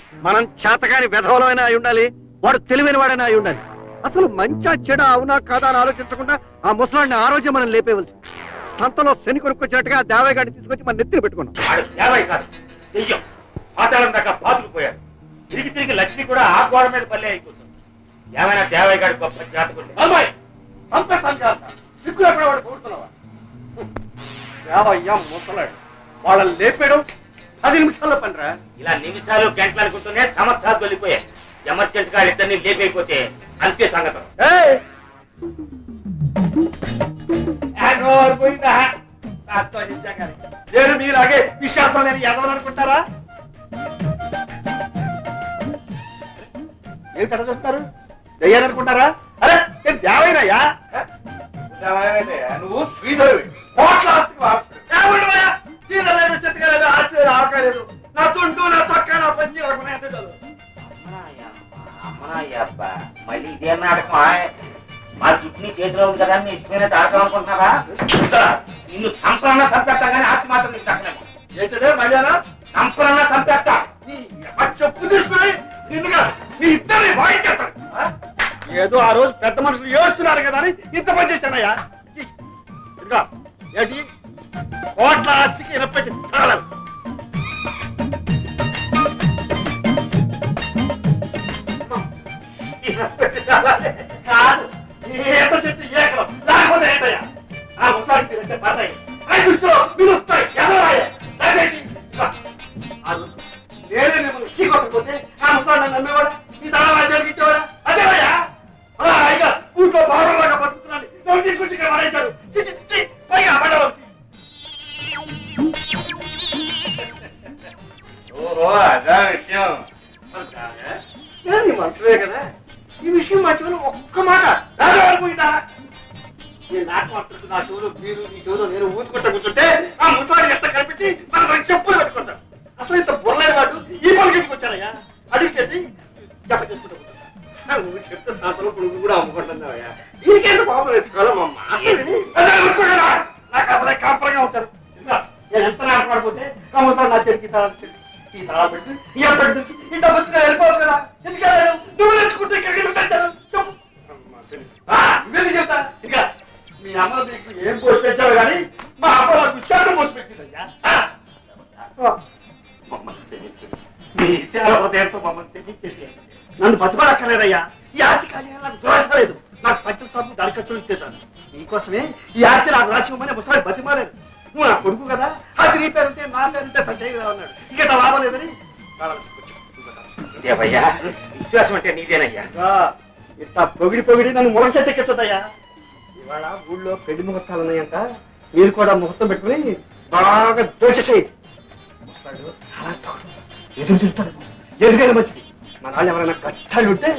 మనం చేతగాని విధవలమైనా అయి ఉండాలి వాడు తెలివైన వాడైనా అయి ఉండాలి అసలు మంచా చెడ అవునా కాదా అని ఆలోచించకుండా ఆ ముసలాడిని ఆ రోజే మనం లేపేవలసి సంతలో శని కొనుక్కొచ్చినట్టుగా ఆ దేవయ్య గారిని తీసుకొచ్చి మన నెత్తిన పెట్టుకున్నాం వాడు దేవయ్య కాదు దెయ్యం పాతాళం దాకా పాతుకుపోయాడు తిరిగి తిరిగి లక్ష్మి కూడా ఆ గోడ మీద పల్లె అయిపోతుంది ఏమైనా దేవయ్య గారి గొప్ప జాతకుడు అమ్మాయి చంపేస్తాను చేస్తా సిగ్గు ఎక్కడ వాడు కూడుతున్నావా దేవయ్య ముసలాడు వాళ్ళని లేపేయడం పది నిమిషాల్లో పనిరా ఇలా నిమిషాలు గంటలు అనుకుంటూనే సంవత్సరాలు వెళ్ళిపోయాయి ఎమర్జెంట్ గా ఇద్దరిని లేపైపోతే అంతే సంగతం ఏయ్! నేను మీలాగే విశ్వాసం లేని ఎదవనుకుంటారా ఏమిటి అలా చూస్తారు దయ్యాలనుకుంటారా అరే నేను దేవైనయ్యా దేవైనయ్యా నువ్వు శ్రీధరువి కోట్ల ఆస్తికి వారసుడు. దేవుడివయ్యా, శ్రీధరు లేదు, చెట్టుగా లేదు, ఆస్తి లేదు, ఆవకాయ లేదు. నా తుండు నా చొక్కా నా పంచి నాకు ఉన్నాయంటే చాలు. అమ్మా మళ్ళీ ఇదే నాటకమా మా చుట్టూ చేతిలో ఉంది కదా నీ ఇష్టమైన తాడకం అనుకుంటున్నారా నిన్ను సంపన్న చంపేస్తా కానీ ఆస్తి మాత్రం నీకు దక్కలేము ఏంటదే మళ్ళానా సంపన్న చంపేస్తా నీ ఎవరి చెప్పు తీసుకుని నిన్నుగా నీ ఇద్దరిని వాయించేస్తాను ఆ? ఏదో ఆ రోజు పెద్ద మనుషులు ఏడుస్తున్నారు కదా అని ఇంత పని చేశానయ్యా ఇదిగో ఏంటి కోట్ల ఆస్తికి ఇరవై తాళాలు కాదు ఈ ఈత చెట్టు ఏకలం లేకపోతే ఏంటయ్యా ఆ ముసలాడికి తిరిగితే పడతాయి ఐదు దృష్టిలో మీరు వస్తాయి ఎవరాయ దయచేసి ఇదిగో, ఆ రోజు నేనే మిమ్మల్ని చీ కొట్టకపోతే ఆ ముసలాడు నన్ను నమ్మేవాడా ఈ తల జరిగించేవాడా అదేవయ్యా అలా హాయిగా ఊళ్ళో భావంలాగా బతుకుతున్నాను నన్ను తీసుకొచ్చి ఇక్కడ పడేశారు చి చి, చి పైగా పడవచ్చు ఓహో అదా విషయం నేను మనుషులే కదా ఈ విషయం మర్చిపోయిన ఒక్క మాట రాజాపోయిందా నేను నాకు మాట్లాడుతున్న నా చెవులు మీరు మీ చెవులు నేను ఊదుకుంటా కూర్చుంటే ఆ ముసలాడి ఎంత కనిపించి మన రెండు చెప్పులు పెట్టుకుంటాడు అసలు ఇంత బుర్రలేని వాడు ఈ పనికి ఎందుకు వచ్చానయ్యా అడిగి జప చేసుకుంటా కూర్చుంటా. నా నువ్వు చెప్తే దాంట్లో నువ్వు కూడా అమ్ముకుంటున్నావయ్యా దీనికేంటి పాపం ఎత్తుకోవాలమ్మా నాకు అసలే కాపరంగా ఉంటారు ఇదిగో, నేను ఎంత నాటపడిపోతే ఆ ముసలాడు నా చెరికి తాళం చెరికి ఈ తాళం పెట్టి ఈ అప్పటి నుంచి ఇంత బతుగా వెళ్ళిపోవచ్చు కదా ఎందుకు వెళ్ళలేదు? నువ్వు తెచ్చుకుంటే ఇక్కడికి ఎందుకు తెచ్చాను చెప్పు ఆ, నువ్వేందుకు చెప్తా ఇంకా మీ అమ్మ మీకు ఏం పోసి తెచ్చావు కానీ మా అమ్మ నాకు విషయాలు పోసి పెట్టిందయ్యా ఆ. మమ్మల్ని క్షమించండి. మీ విషయాల హృదయంతో మమ్మల్ని క్షమించేసి నన్ను బతకలేదయ్యా ఈ ఆర్తి కార్యాలు నాకు దోషలేదు నాకు పంచ సార్లు దరఖాస్తు చేశాను నీకోసమే ఈ ఆర్తి నాకు రాసివ్వమని ముసలాడు బతిమాలేదు నువ్వు నా కొడుకు కదా అది నీ పేరుంటే నా పేరుంటే సత్యగా ఉన్నాడు ఇక ఇట్లా లాభం లేదని దేవయ్యా విశ్వాసం అంటే నీదేనయ్యా ఆ, ఇట్లా పొగిడి పొగిడి నన్ను మురసెట్టెక్కించదయ్యా ఇవాళ ఊళ్ళో పెళ్లి ముహూర్తాలు ఉన్నాయంట మీరు కూడా ముహూర్తం పెట్టుకుని బాగా దోచేసేయి ముసలాడు చాలా తొగరు. ఎదురు చూస్తాడు ఎదుగైనా మంచిది మన వాళ్ళు ఎవరైనా కష్టాలు ఉంటే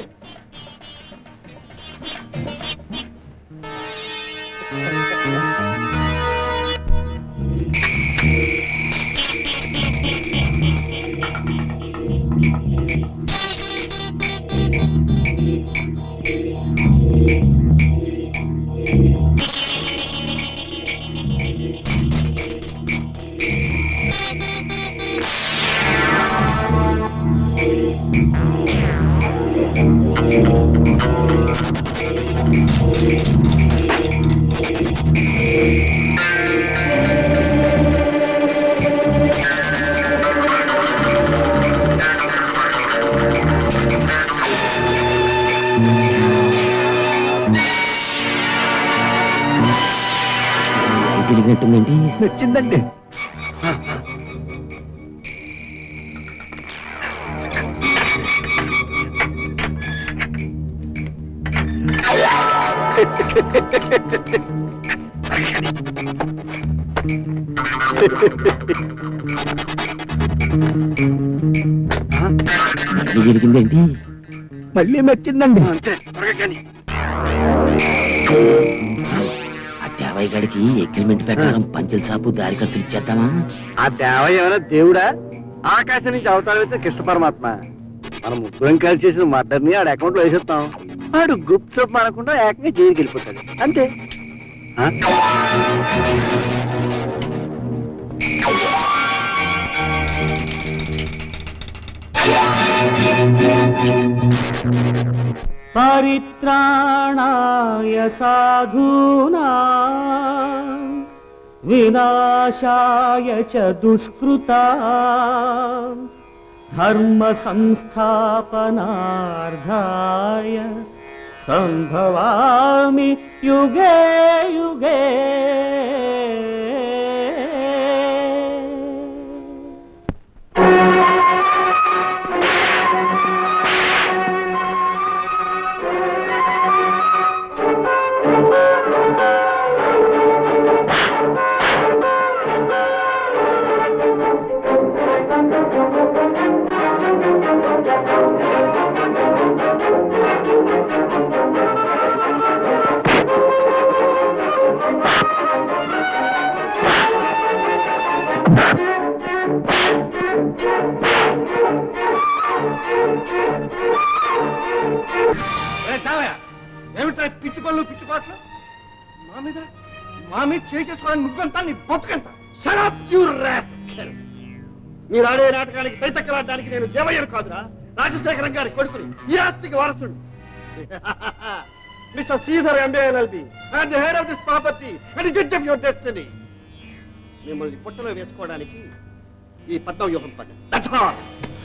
తిరిగినట్టుందండి నచ్చిందండి మళ్ళీ జరిగిందేంటి మళ్ళీ మెచ్చిందండి అంతే త్వరగా కానీ ఆ దేవయ్య గడికి అగ్రిమెంట్ ప్రకారం పంచల్ సాపు దారి ఖర్చులు ఇచ్చేద్దామా ఆ దేవయ్య ఏమైనా దేవుడా ఆకాశం నుంచి అవతారం అయితే కృష్ణ పరమాత్మ మనం ముగ్గురం కలిసి చేసిన మర్డర్ ని ఆడ అకౌంట్ లో వేసేస్తాం ఆడు గుప్త చూపు అనకుండా ఏకంగా జైలుకి వెళ్ళిపోతాడు అంతే ఆ? ఆ परित्राणाय साधूना विनाशाय च दुष्कृता धर्मसंस्थापनार्थाय सम्भवामि युगे युगे ఏమిటా పిచ్చి పనులు పిచ్చి పాటలు మా మీద మా మీద చేయి చేసుకోవడానికి నువ్వెంత నీ బతుకెంత షడప్ యు రాస్కల్ మీరు ఆడే నాటకానికి తైతక్కలాడడానికి నేను దేవయ్యను కాదురా రాజశేఖరం గారి కొడుకుని ఈ ఆస్తికి వారసుడు mister Sridhar MBLLB and the head of this property and judge of your destiny మిమ్మల్ని పుట్టలో వేసుకోవడానికి ఈ పద్మ వ్యూహం పడ్డ దట్స్ ఆల్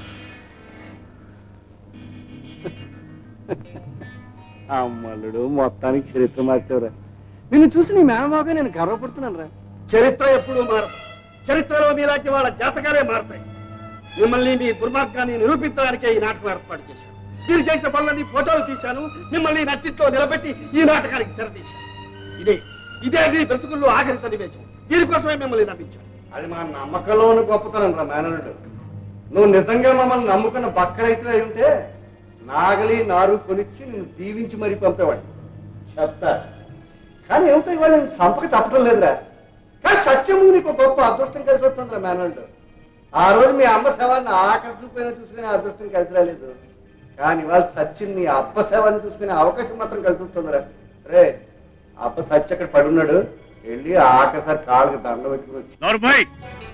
అమ్మలుడు మొత్తానికి చరిత్ర మార్చావురా నిన్ను చూసి నీ మేనమాగా నేను గర్వపడుతున్నాను రా చరిత్ర ఎప్పుడూ మారదు చరిత్రలో మీలాంటి వాళ్ళ జాతకాలే మారతాయి మిమ్మల్ని మీ దుర్మార్గాన్ని నిరూపించడానికే ఈ నాటకం ఏర్పాటు చేశాను మీరు చేసిన పనులన్నీ ఫోటోలు తీశాను మిమ్మల్ని నట్టితో నిలబెట్టి ఈ నాటకానికి తెరతీశాను ఇదే ఇదే మీ బ్రతుకుల్లో ఆఖరి సన్నివేశం దీనికోసమే మిమ్మల్ని నమ్మించాను అది మా నమ్మకంలో ఉన్న గొప్పతనం రా మేనలుడు నువ్వు నిజంగా మమ్మల్ని నమ్ముకున్న బక్కరైతే అయి ఉంటే నాగలి నారు కొనిచ్చి నేను దీవించి మరీ పంపేవాడిని చెప్తా కానీ ఏమిటో ఇవాళ నేను చంపక తప్పటం లేదురా కానీ సత్యము నీకు ఒక గొప్ప అదృష్టం కలిసి వస్తుందిరా మేనలుడు ఆ రోజు మీ అమ్మ శవాన్ని ఆఖరి చూపైనా చూసుకునే అదృష్టం కలిసి రాలేదు కానీ వాళ్ళు సచిన్ నీ అబ్బ శవాన్ని చూసుకునే అవకాశం మాత్రం కలిసి వస్తుందిరా రే అబ్బ సత్య అక్కడ పడున్నాడు వెళ్ళి ఆఖరిసారి కాళ్ళకి దండ పెట్టుకుని వచ్చి నోర్మోయ్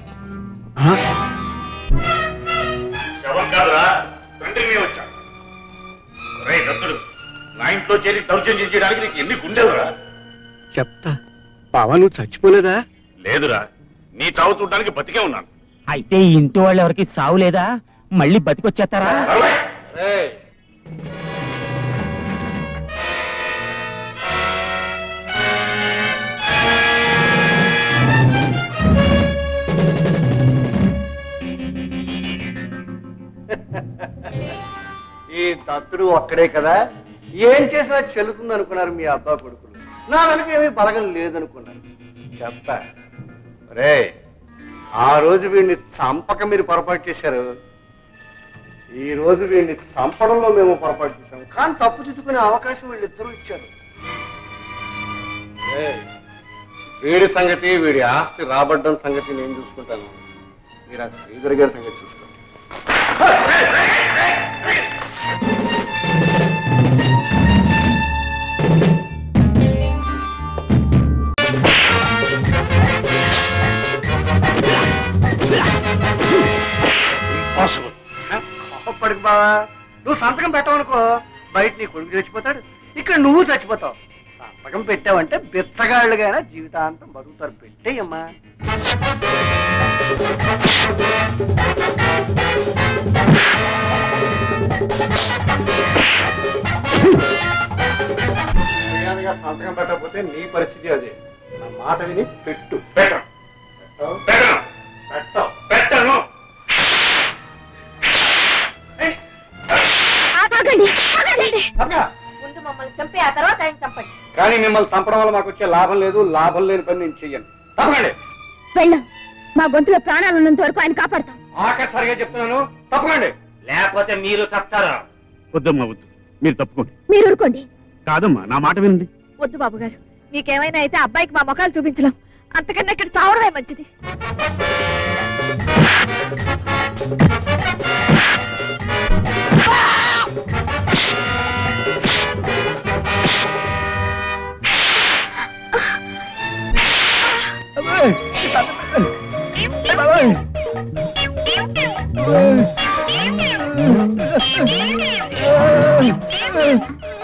శవం కాదురా తండ్రి మేము వచ్చా రే దత్తుడు నా ఇంట్లో చేరి దౌర్జన్యం చేయడానికి నీకు ఎన్ని గుండెలురా చెప్తా బావా నువ్వు చచ్చిపోలేదా లేదురా నీ చావు చూడడానికి బతికే ఉన్నాను అయితే ఈ ఇంటి వాళ్ళు ఎవరికి సావు లేదా మళ్ళీ బతికొచ్చేస్తారా అరవై. ఈ దత్తుడు ఒక్కడే కదా ఏం చేసినా చెల్లుతుంది అనుకున్నారు మీ అబ్బా కొడుకులు నా వెనక ఏమీ బలగం లేదనుకున్నారు చెప్తా రే ఆ రోజు వీడిని చంపక మీరు పొరపాటు చేశారు ఈ రోజు వీడిని చంపడంలో మేము పొరపాటు చేశాం కానీ తప్పు దిద్దుకునే అవకాశం వీళ్ళిద్దరూ ఇచ్చారు రేయ్, వీడి సంగతి వీడి ఆస్తి రాబడ్డం సంగతి నేను చూసుకుంటాను మీరు ఆ శ్రీధర్ గారి సంగతి చూసుకోండి Impossible. కోప్పడికి బావా నువ్వు సంతకం పెట్టవనుకో బయట నీ కొడుకు చచ్చిపోతాడు ఇక్కడ నువ్వు చచ్చిపోతావు సంతకం పెట్టావంటే బిత్తగాళ్ళుగా జీవితాంతం బతుకుతారు పెట్టేయమ్మా మర్యాదగా సంతకం పెట్టకపోతే నీ పరిస్థితి అదే నా మాట విని పెట్టు పెట్టను పెట్టవు? పెట్టను పెట్టను పెట్టను ఆగండి ఆగండి తప్పగా. ముందు మమ్మల్ని చంపి ఆ తర్వాత ఆయన చంపండి కానీ మిమ్మల్ని చంపడం వల్ల మాకు వచ్చే లాభం లేదు లాభం లేని పని నేను చెయ్యను తప్పకండి వెళ్ళాం మా గొంతులో ప్రాణాలు ఉన్నంత వరకు ఆయన కాపాడతాం ఆఖరిసారిగా చెప్తున్నాను తప్పకండి లేకపోతే మీరు చెప్తారా వద్దమ్మా వద్దు మీరు తప్పుకోండి మీరు ఊరుకోండి కాదమ్మా నా మాట వినండి వద్దు బాబు గారు మీకేమైనా అయితే అబ్బాయికి మా ముఖాలు చూపించలేం అంతకన్నా ఇక్కడ చావడమే మంచిది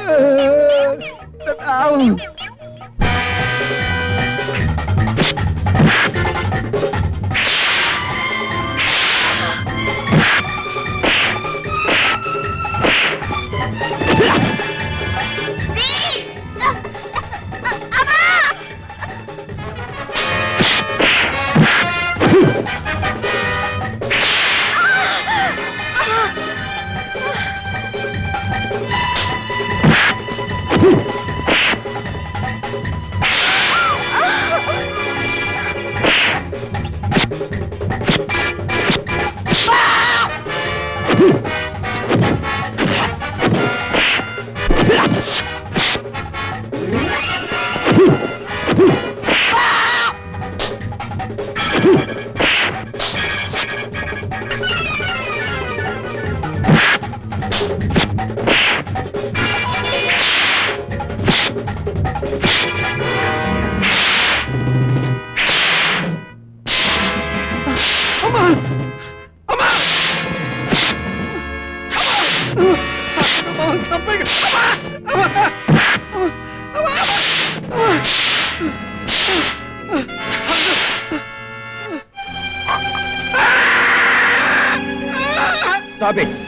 stop it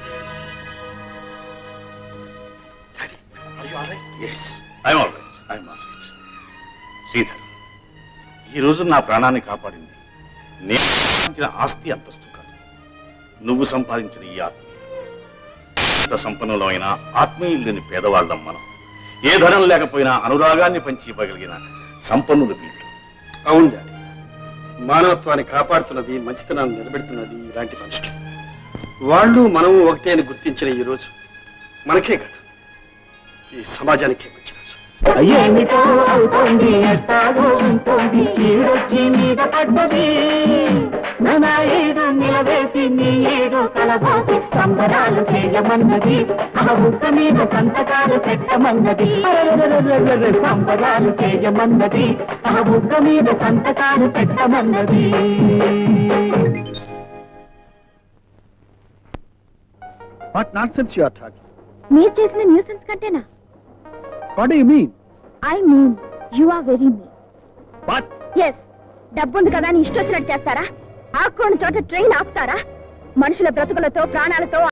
yes I'm all right I'm all right Sridhar ఈరోజు నా ప్రాణాన్ని కాపాడింది నేను సంపాదించిన ఆస్తి అంతస్తు కాదు నువ్వు సంపాదించిన ఈ ఆత్మ ఎంత సంపన్నులమైన ఆత్మీయులు లేని పేదవాళ్ళం మనం ఏ ధనం లేకపోయినా అనురాగాన్ని పంచి ఇవ్వగలిగిన సంపన్నులు వీళ్ళు అవును డాడీ మానవత్వాన్ని కాపాడుతున్నది మంచితనాన్ని నిలబెడుతున్నది ఇలాంటి మనుషులు వాళ్ళు మనము ఒకటే అని గుర్తించిన ఈ రోజు మనకే కాదు ఈ సమాజానికే మంచి రోజు ఏమిటో అవుతోంది ఎట్టాగో ఉంటుంది ఈడొచ్చి మీద పడ్డది నా ఏడు నిలవేసి నీ ఏడు కలబోసి సంబరాలు చేయమన్నది ఆ బుక్క మీద సంతకాలు పెట్టమన్నది అరెరెరెరెరెరె, సంబరాలు చేయమన్నది ఆ బుక్క మీద సంతకాలు పెట్టమన్నది what not sense you are talking మీరు చేసిన న్యూసెన్స్ కంటేనా what you mean I mean you are very mean what's డబ్బుంది కదా అని ఇష్టొచ్చినట్టు చేస్తారా ఆకుకోని చోట ట్రైన్ ఆపుతారా మనుషుల బ్రతుకులతో ప్రాణాలతో